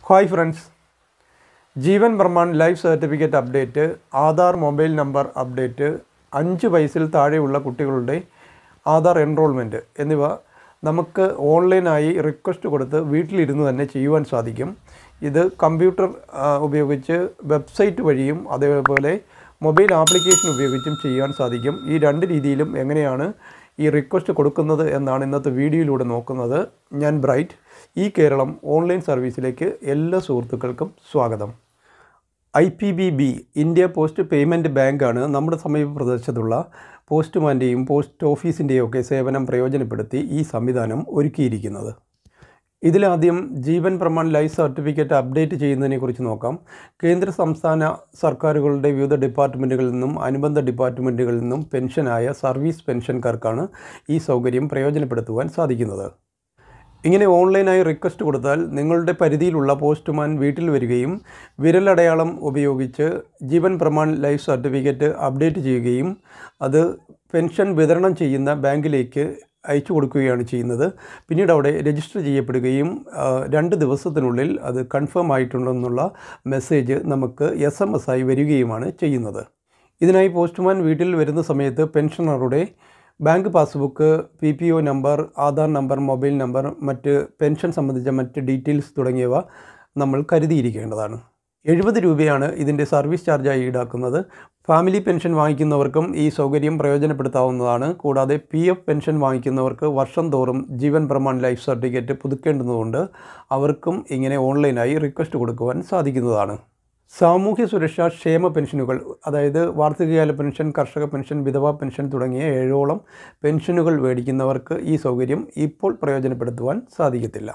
hi friends Jeevan Pramaan life certificate update Aadhaar mobile number update അഞ്ച് വയസ്സിൽ താഴെയുള്ള കുട്ടികളുടെ ആധാർ എൻറോൾമെൻറ്റ് എന്നിവ നമുക്ക് ഓൺലൈനായി റിക്വസ്റ്റ് കൊടുത്ത് വീട്ടിലിരുന്ന് തന്നെ ചെയ്യുവാൻ സാധിക്കും ഇത് കമ്പ്യൂട്ടർ ആ, ഉപയോഗിച്ച് വെബ്സൈറ്റ് വഴിയും അതേപോലെ മൊബൈൽ ആപ്ലിക്കേഷൻ ഉപയോഗിച്ചും ചെയ്യാൻ സാധിക്കും ഈ രണ്ട് രീതിയിലും എങ്ങനെയാണ് ഈ റിക്വസ്റ്റ് കൊടുക്കുന്നത് എന്നാണ് ഇന്നത്തെ വീഡിയോയിലൂടെ നോക്കുന്നത് ഞാൻ ബ്രൈറ്റ് ഈ കേരളം ഓൺലൈൻ സർവീസിലേക്ക് എല്ലാ സുഹൃത്തുക്കൾക്കും സ്വാഗതം I P B B India post payment ബാങ്കാണ് നമ്മുടെ സമീപ പ്രദേശത്തുള്ള പോസ്റ്റ്മാൻ്റെയും പോസ്റ്റ് ഓഫീസിൻ്റെയും ഒക്കെ സേവനം പ്രയോജനപ്പെടുത്തി ഈ സംവിധാനം ഒരുക്കിയിരിക്കുന്നത് ഇതിലാദ്യം Jeevan Pramaan life certificate update ചെയ്യുന്നതിനെക്കുറിച്ച് നോക്കാം കേന്ദ്ര സംസ്ഥാന സർക്കാരുകളുടെ വിവിധ ഡിപ്പാർട്ട്മെൻറ്റുകളിൽ നിന്നും അനുബന്ധ ഡിപ്പാർട്ട്മെൻറ്റുകളിൽ നിന്നും പെൻഷനായ സർവീസ് പെൻഷൻകാർക്കാണ് ഈ സൗകര്യം പ്രയോജനപ്പെടുത്തുവാൻ സാധിക്കുന്നത് ഇങ്ങനെ ഓൺലൈനായി റിക്വസ്റ്റ് കൊടുത്താൽ നിങ്ങളുടെ പരിധിയിലുള്ള പോസ്റ്റ്മാൻ വീട്ടിൽ വരികയും വിരലടയാളം ഉപയോഗിച്ച് Jeevan Pramaan life certificate update ചെയ്യുകയും അത് പെൻഷൻ വിതരണം ചെയ്യുന്ന ബാങ്കിലേക്ക് അയച്ചു കൊടുക്കുകയാണ് ചെയ്യുന്നത് പിന്നീട് അവിടെ രജിസ്റ്റർ ചെയ്യപ്പെടുകയും ആ, രണ്ട് ദിവസത്തിനുള്ളിൽ അത് കൺഫേം ആയിട്ടുണ്ടെന്നുള്ള മെസ്സേജ് നമുക്ക് എസ് എം എസ് ആയി വരികയുമാണ് ചെയ്യുന്നത് ഇതിനായി പോസ്റ്റ്മാൻ വീട്ടിൽ വരുന്ന സമയത്ത് പെൻഷനറുടെ bank passbook P P O number Aadhaar number mobile number മറ്റ് പെൻഷൻ സംബന്ധിച്ച മറ്റ് ഡീറ്റെയിൽസ് തുടങ്ങിയവ നമ്മൾ കരുതിയിരിക്കേണ്ടതാണ് എഴുപത് രൂപയാണ് ഇതിൻ്റെ സർവീസ് ചാർജായി ഈടാക്കുന്നത് ഫാമിലി പെൻഷൻ വാങ്ങിക്കുന്നവർക്കും ഈ സൗകര്യം പ്രയോജനപ്പെടുത്താവുന്നതാണ് കൂടാതെ പി എഫ് പെൻഷൻ വാങ്ങിക്കുന്നവർക്ക് വർഷം തോറും ജീവൻ പ്രമാൺ ലൈഫ് സർട്ടിഫിക്കറ്റ് പുതുക്കേണ്ടതുകൊണ്ട് അവർക്കും ഇങ്ങനെ ഓൺലൈനായി റിക്വസ്റ്റ് കൊടുക്കുവാൻ സാധിക്കുന്നതാണ് സാമൂഹ്യ സുരക്ഷാ ക്ഷേമ പെൻഷനുകൾ അതായത് വാർഷികകാല പെൻഷൻ കർഷക പെൻഷൻ വിധവാ പെൻഷൻ തുടങ്ങിയ ഏഴോളം പെൻഷനുകൾ മേടിക്കുന്നവർക്ക് ഈ സൗകര്യം ഇപ്പോൾ പ്രയോജനപ്പെടുത്തുവാൻ സാധിക്കത്തില്ല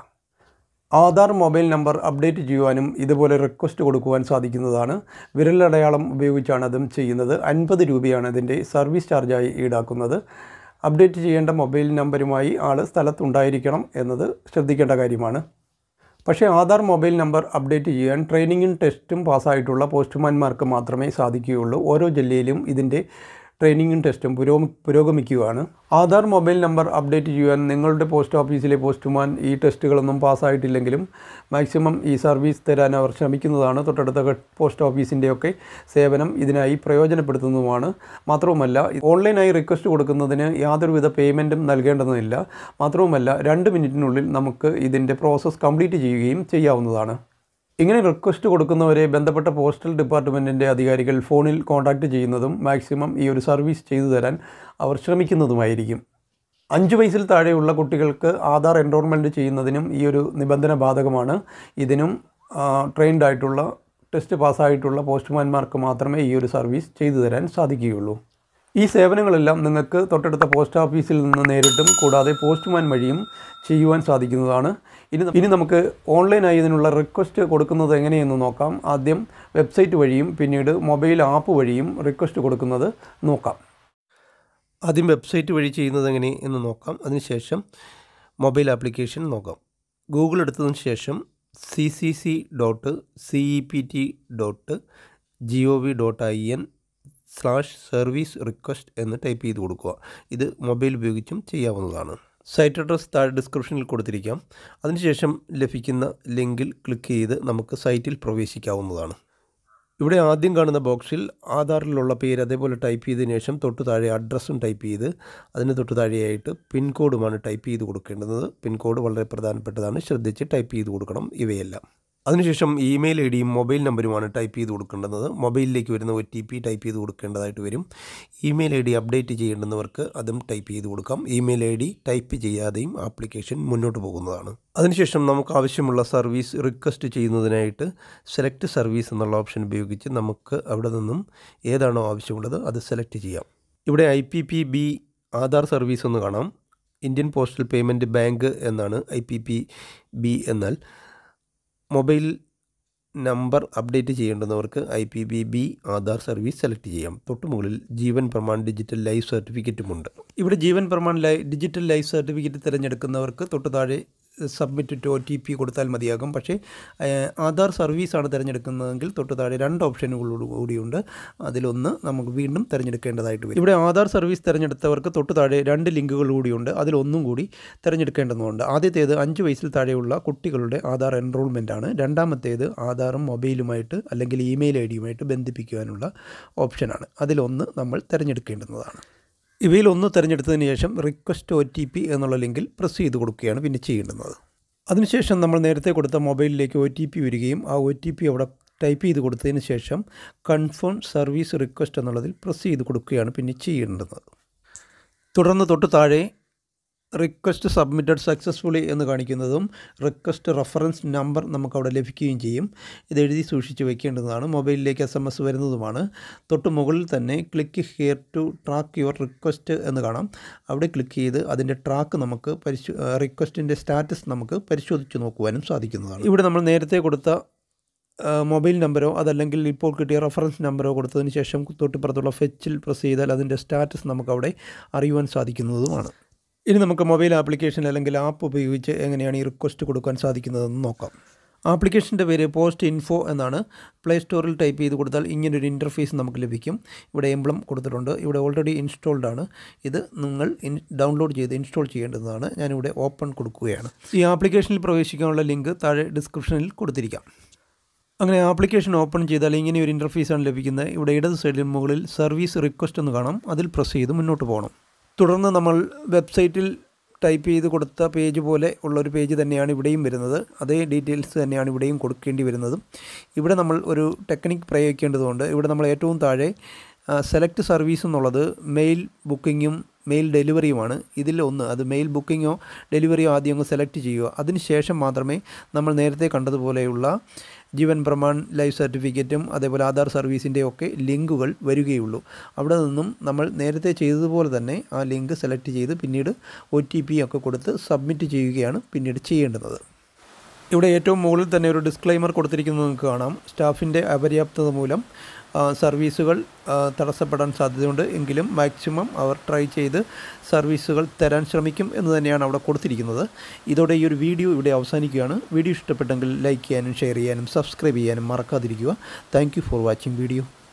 ആധാർ മൊബൈൽ നമ്പർ അപ്ഡേറ്റ് ചെയ്യുവാനും ഇതുപോലെ റിക്വസ്റ്റ് കൊടുക്കുവാൻ സാധിക്കുന്നതാണ് വിരലടയാളം ഉപയോഗിച്ചാണ് അതും ചെയ്യുന്നത് അൻപത് രൂപയാണ് ഇതിൻ്റെ സർവീസ് ചാർജായി ഈടാക്കുന്നത് അപ്ഡേറ്റ് ചെയ്യേണ്ട മൊബൈൽ നമ്പരുമായി ആൾ സ്ഥലത്തുണ്ടായിരിക്കണം എന്നത് ശ്രദ്ധിക്കേണ്ട കാര്യമാണ് പക്ഷേ ആധാർ മൊബൈൽ നമ്പർ അപ്ഡേറ്റ് ചെയ്യാൻ ട്രെയിനിങ്ങും ടെസ്റ്റും പാസ്സായിട്ടുള്ള പോസ്റ്റ്മാൻമാർക്ക് മാത്രമേ സാധിക്കുകയുള്ളൂ ഓരോ ജില്ലയിലും ഇതിൻ്റെ ട്രെയിനിങ്ങും ടെസ്റ്റും പുരോഗമി പുരോഗമിക്കുകയാണ് ആധാർ മൊബൈൽ നമ്പർ അപ്ഡേറ്റ് ചെയ്യാൻ നിങ്ങളുടെ പോസ്റ്റ് ഓഫീസിലെ പോസ്റ്റ്മാൻ ഈ ടെസ്റ്റുകളൊന്നും പാസ്സായിട്ടില്ലെങ്കിലും മാക്സിമം ഈ സർവീസ് തരാൻ അവർ ശ്രമിക്കുന്നതാണ് തൊട്ടടുത്ത ക- പോസ്റ്റ് ഓഫീസിൻ്റെയൊക്കെ സേവനം ഇതിനായി പ്രയോജനപ്പെടുത്തുന്നതുമാണ് മാത്രവുമല്ല ഓൺലൈനായി റിക്വസ്റ്റ് കൊടുക്കുന്നതിന് യാതൊരുവിധ പേയ്മെൻറ്റും നൽകേണ്ടതില്ല മാത്രവുമല്ല രണ്ട് മിനിറ്റിനുള്ളിൽ നമുക്ക് ഇതിൻ്റെ പ്രോസസ്സ് കംപ്ലീറ്റ് ചെയ്യുകയും ചെയ്യാവുന്നതാണ് ഇങ്ങനെ റിക്വസ്റ്റ് കൊടുക്കുന്നവരെ ബന്ധപ്പെട്ട പോസ്റ്റൽ ഡിപ്പാർട്ട്മെൻറ്റിൻ്റെ അധികാരികൾ ഫോണിൽ കോൺടാക്റ്റ് ചെയ്യുന്നതും മാക്സിമം ഈ ഒരു സർവീസ് ചെയ്തു തരാൻ അവർ ശ്രമിക്കുന്നതുമായിരിക്കും അഞ്ച് വയസ്സിൽ താഴെയുള്ള കുട്ടികൾക്ക് ആധാർ എൻറോൾമെൻറ്റ് ചെയ്യുന്നതിനും ഈ ഒരു നിബന്ധന ബാധകമാണ് ഇതിനും ട്രെയിൻഡ് ആയിട്ടുള്ള ടെസ്റ്റ് പാസ്സായിട്ടുള്ള പോസ്റ്റ്മാൻമാർക്ക് മാത്രമേ ഈ ഒരു സർവീസ് ചെയ്തു തരാൻ സാധിക്കുകയുള്ളൂ ഈ സേവനങ്ങളെല്ലാം നിങ്ങൾക്ക് തൊട്ടടുത്ത പോസ്റ്റ് ഓഫീസിൽ നിന്ന് നേരിട്ടും കൂടാതെ പോസ്റ്റ്മാൻ വഴിയും ചെയ്യുവാൻ സാധിക്കുന്നതാണ് ഇനി ഇനി നമുക്ക് ഓൺലൈനായി ഇതിനുള്ള റിക്വസ്റ്റ് കൊടുക്കുന്നത് എങ്ങനെയെന്ന് നോക്കാം ആദ്യം വെബ്സൈറ്റ് വഴിയും പിന്നീട് മൊബൈൽ ആപ്പ് വഴിയും റിക്വസ്റ്റ് കൊടുക്കുന്നത് നോക്കാം ആദ്യം വെബ്സൈറ്റ് വഴി ചെയ്യുന്നത് എങ്ങനെ എന്ന് നോക്കാം അതിനുശേഷം മൊബൈൽ ആപ്ലിക്കേഷൻ നോക്കാം ഗൂഗിൾ എടുത്തതിന് ശേഷം C C C dot C E P T dot G O V dot I N slash service request എന്ന് ടൈപ്പ് ചെയ്ത് കൊടുക്കുക ഇത് മൊബൈൽ ഉപയോഗിച്ചും ചെയ്യാവുന്നതാണ് സൈറ്റ് അഡ്രസ് താഴെ ഡിസ്ക്രിപ്ഷനിൽ കൊടുത്തിരിക്കാം അതിനുശേഷം ലഭിക്കുന്ന ലിങ്കിൽ ക്ലിക്ക് ചെയ്ത് നമുക്ക് സൈറ്റിൽ പ്രവേശിക്കാവുന്നതാണ് ഇവിടെ ആദ്യം കാണുന്ന ബോക്സിൽ ആധാറിലുള്ള പേര് അതേപോലെ ടൈപ്പ് ചെയ്തതിന് ശേഷം തൊട്ട് താഴെ അഡ്രസ്സും ടൈപ്പ് ചെയ്ത് അതിന് തൊട്ട് താഴെയായിട്ട് പിൻകോഡുമാണ് ടൈപ്പ് ചെയ്ത് കൊടുക്കേണ്ടത് പിൻകോഡ് വളരെ പ്രധാനപ്പെട്ടതാണ് ശ്രദ്ധിച്ച് ടൈപ്പ് ചെയ്ത് കൊടുക്കണം ഇവയെല്ലാം അതിനുശേഷം ഇമെയിൽ ഐ ഡിയും മൊബൈൽ നമ്പറുമാണ് ടൈപ്പ് ചെയ്ത് കൊടുക്കേണ്ടത് മൊബൈലിലേക്ക് വരുന്ന ഒ ടി പി ടൈപ്പ് ചെയ്ത് കൊടുക്കേണ്ടതായിട്ട് വരും ഇമെയിൽ ഐ ഡി അപ്ഡേറ്റ് ചെയ്യേണ്ടുന്നവർക്ക് അതും ടൈപ്പ് ചെയ്ത് കൊടുക്കാം ഇമെയിൽ ഐ ഡി ടൈപ്പ് ചെയ്യാതെയും ആപ്ലിക്കേഷൻ മുന്നോട്ട് പോകുന്നതാണ് അതിനുശേഷം നമുക്ക് ആവശ്യമുള്ള സർവീസ് റിക്വസ്റ്റ് ചെയ്യുന്നതിനായിട്ട് സെലക്ട് സർവീസ് എന്നുള്ള ഓപ്ഷൻ ഉപയോഗിച്ച് നമുക്ക് അവിടെ നിന്നും ഏതാണോ ആവശ്യമുള്ളത് അത് സെലക്ട് ചെയ്യാം ഇവിടെ I P P B Aadhaar service എന്ന് കാണാം ഇന്ത്യൻ പോസ്റ്റൽ പേയ്മെൻറ്റ് ബാങ്ക് എന്നാണ് ഐ പി പി ബി എന്നാൽ മൊബൈൽ നമ്പർ അപ്ഡേറ്റ് ചെയ്യേണ്ടുന്നവർക്ക് I P B B Aadhaar service select ചെയ്യാം തൊട്ട് മുകളിൽ ജീവൻ പ്രമാൺ ഡിജിറ്റൽ ലൈഫ് സർട്ടിഫിക്കറ്റുമുണ്ട് ഇവിടെ ജീവൻ പ്രമാൺ ലൈ ഡിജിറ്റൽ ലൈഫ് സർട്ടിഫിക്കറ്റ് തിരഞ്ഞെടുക്കുന്നവർക്ക് തൊട്ട് താഴെ submit to O T P കൊടുത്താൽ മതിയാകും പക്ഷേ ഏഹ്, ആധാർ സർവീസാണ് തിരഞ്ഞെടുക്കുന്നതെങ്കിൽ തൊട്ട് താഴെ രണ്ട് ഓപ്ഷനുകളോട് കൂടിയുണ്ട് അതിലൊന്ന് നമുക്ക് വീണ്ടും തിരഞ്ഞെടുക്കേണ്ടതായിട്ട് വരും ഇവിടെ ആധാർ സർവീസ് തിരഞ്ഞെടുത്തവർക്ക് തൊട്ട് താഴെ രണ്ട് ലിങ്കുകൾ കൂടിയുണ്ട് അതിലൊന്നും കൂടി തിരഞ്ഞെടുക്കേണ്ടതുണ്ട് ആദ്യത്തേത് അഞ്ച് വയസ്സിൽ താഴെയുള്ള കുട്ടികളുടെ ആധാർ എൻറോൾമെൻ്റ് ആണ് രണ്ടാമത്തേത് ആധാറും മൊബൈലുമായിട്ട് അല്ലെങ്കിൽ ഇമെയിൽ ഐ ഡിയുമായിട്ട് ബന്ധിപ്പിക്കുവാനുള്ള ഓപ്ഷനാണ് അതിലൊന്ന് നമ്മൾ തിരഞ്ഞെടുക്കേണ്ടുന്നതാണ് ഇവയിൽ ഒന്ന് തിരഞ്ഞെടുത്തതിന് ശേഷം റിക്വസ്റ്റ് ഒ ടി പി എന്നുള്ള ലിങ്കിൽ പ്രസ് ചെയ്ത് കൊടുക്കുകയാണ് പിന്നെ ചെയ്യേണ്ടുന്നത് അതിനുശേഷം നമ്മൾ നേരത്തെ കൊടുത്ത മൊബൈലിലേക്ക് ഒ ടി പി വരികയും ആ ഒ ടി പി അവിടെ ടൈപ്പ് ചെയ്ത് കൊടുത്തതിന് ശേഷം കൺഫേം സർവീസ് റിക്വസ്റ്റ് എന്നുള്ളതിൽ പ്രസ് ചെയ്ത് കൊടുക്കുകയാണ് പിന്നെ ചെയ്യേണ്ടുന്നത് തുടർന്ന് തൊട്ട് താഴെ റിക്വസ്റ്റ് സബ്മിറ്റഡ് സക്സസ്ഫുള്ളി എന്ന് കാണിക്കുന്നതും റിക്വസ്റ്റ് റെഫറൻസ് നമ്പർ നമുക്കവിടെ ലഭിക്കുകയും ചെയ്യും ഇത് എഴുതി സൂക്ഷിച്ച് വെക്കേണ്ടതാണ് മൊബൈലിലേക്ക് എസ് എം എസ് വരുന്നതുമാണ് തൊട്ട് മുകളിൽ തന്നെ click here to track your request എന്ന് കാണാം അവിടെ ക്ലിക്ക് ചെയ്ത് അതിൻ്റെ ട്രാക്ക് നമുക്ക് പരിശോ റിക്വസ്റ്റിൻ്റെ സ്റ്റാറ്റസ് നമുക്ക് പരിശോധിച്ച് നോക്കുവാനും സാധിക്കുന്നതാണ് ഇവിടെ നമ്മൾ നേരത്തെ കൊടുത്ത ആ, മൊബൈൽ നമ്പറോ അതല്ലെങ്കിൽ ഇപ്പോൾ കിട്ടിയ റെഫറൻസ് നമ്പറോ കൊടുത്തതിന് ശേഷം തൊട്ടിപ്പുറത്തുള്ള ഫെച്ചിൽ പ്രസ് ചെയ്താൽ അതിൻ്റെ സ്റ്റാറ്റസ് നമുക്കവിടെ അറിയുവാൻ സാധിക്കുന്നതുമാണ് ഇനി നമുക്ക് മൊബൈൽ ആപ്ലിക്കേഷൻ അല്ലെങ്കിൽ ആപ്പ് ഉപയോഗിച്ച് എങ്ങനെയാണ് ഈ റിക്വസ്റ്റ് കൊടുക്കാൻ സാധിക്കുന്നതെന്ന് നോക്കാം ആപ്ലിക്കേഷൻ്റെ പേര് പോസ്റ്റ് ഇൻഫോ എന്നാണ് പ്ലേ സ്റ്റോറിൽ ടൈപ്പ് ചെയ്ത് കൊടുത്താൽ ഇങ്ങനൊരു ഇൻ്റർഫേസ് നമുക്ക് ലഭിക്കും ഇവിടെ എംബ്ലം കൊടുത്തിട്ടുണ്ട് ഇവിടെ ഓൾറെഡി ഇൻസ്റ്റാൾഡ് ആണ് ഇത് നിങ്ങൾ ഇൻ ഡൗൺലോഡ് ചെയ്ത് ഇൻസ്റ്റാൾ ചെയ്യേണ്ടതാണ് ഞാനിവിടെ ഓപ്പൺ കൊടുക്കുകയാണ് ഈ ആപ്ലിക്കേഷനിൽ പ്രവേശിക്കാനുള്ള ലിങ്ക് താഴെ ഡിസ്ക്രിപ്ഷനിൽ കൊടുത്തിരിക്കാം അങ്ങനെ ആപ്ലിക്കേഷൻ ഓപ്പൺ ചെയ്താൽ ഇങ്ങനെ ഒരു ഇൻ്റർഫേസാണ് ലഭിക്കുന്നത് ഇവിടെ ഇടത് സൈഡിൽ മുകളിൽ സർവീസ് റിക്വസ്റ്റ് എന്ന് കാണാം അതിൽ പ്രസ് ചെയ്ത് മുന്നോട്ട് പോകണം തുടർന്ന് നമ്മൾ വെബ്സൈറ്റിൽ ടൈപ്പ് ചെയ്ത് കൊടുത്ത പേജ് പോലെ ഉള്ള ഒരു പേജ് തന്നെയാണ് ഇവിടെയും വരുന്നത് അതേ ഡീറ്റെയിൽസ് തന്നെയാണ് ഇവിടെയും കൊടുക്കേണ്ടി വരുന്നതും ഇവിടെ നമ്മൾ ഒരു ടെക്നിക്ക് പ്രയോഗിക്കേണ്ടതുകൊണ്ട് ഇവിടെ നമ്മൾ ഏറ്റവും താഴെ സെലക്ട് സർവീസ് എന്നുള്ളത് മെയിൽ ബുക്കിങ്ങും മെയിൽ ഡെലിവറിയുമാണ് ഇതിൽ ഒന്ന് അത് മെയിൽ ബുക്കിങ്ങോ ഡെലിവറിയോ ആദ്യം അങ്ങ് സെലക്ട് ചെയ്യുക അതിനുശേഷം മാത്രമേ നമ്മൾ നേരത്തെ കണ്ടതുപോലെയുള്ള ജീവൻ പ്രമാൺ ലൈഫ് സർട്ടിഫിക്കറ്റും അതേപോലെ ആധാർ സർവീസിൻ്റെ ഒക്കെ ലിങ്കുകൾ വരികയുള്ളൂ അവിടെ നിന്നും നമ്മൾ നേരത്തെ ചെയ്തതുപോലെ തന്നെ ആ ലിങ്ക് സെലക്ട് ചെയ്ത് പിന്നീട് ഒ ടി പി ഒക്കെ കൊടുത്ത് സബ്മിറ്റ് ചെയ്യുകയാണ് പിന്നീട് ചെയ്യേണ്ടുന്നത് ഇവിടെ ഏറ്റവും മുകളിൽ തന്നെ ഒരു ഡിസ്ക്ലൈമർ കൊടുത്തിരിക്കുന്നത് നിങ്ങൾക്ക് കാണാം സ്റ്റാഫിൻ്റെ അപര്യാപ്തത മൂലം ആ, സർവീസുകൾ ആ, തടസ്സപ്പെടാൻ സാധ്യതയുണ്ട് എങ്കിലും മാക്സിമം അവർ ട്രൈ ചെയ്ത് സർവീസുകൾ തരാൻ ശ്രമിക്കും എന്ന് തന്നെയാണ് അവിടെ കൊടുത്തിരിക്കുന്നത് ഇതോടെ ഈ ഒരു വീഡിയോ ഇവിടെ അവസാനിക്കുകയാണ് വീഡിയോ ഇഷ്ടപ്പെട്ടെങ്കിൽ ലൈക്ക് ചെയ്യാനും ഷെയർ ചെയ്യാനും സബ്സ്ക്രൈബ് ചെയ്യാനും മറക്കാതിരിക്കുക താങ്ക് ഫോർ വാച്ചിങ് വീഡിയോ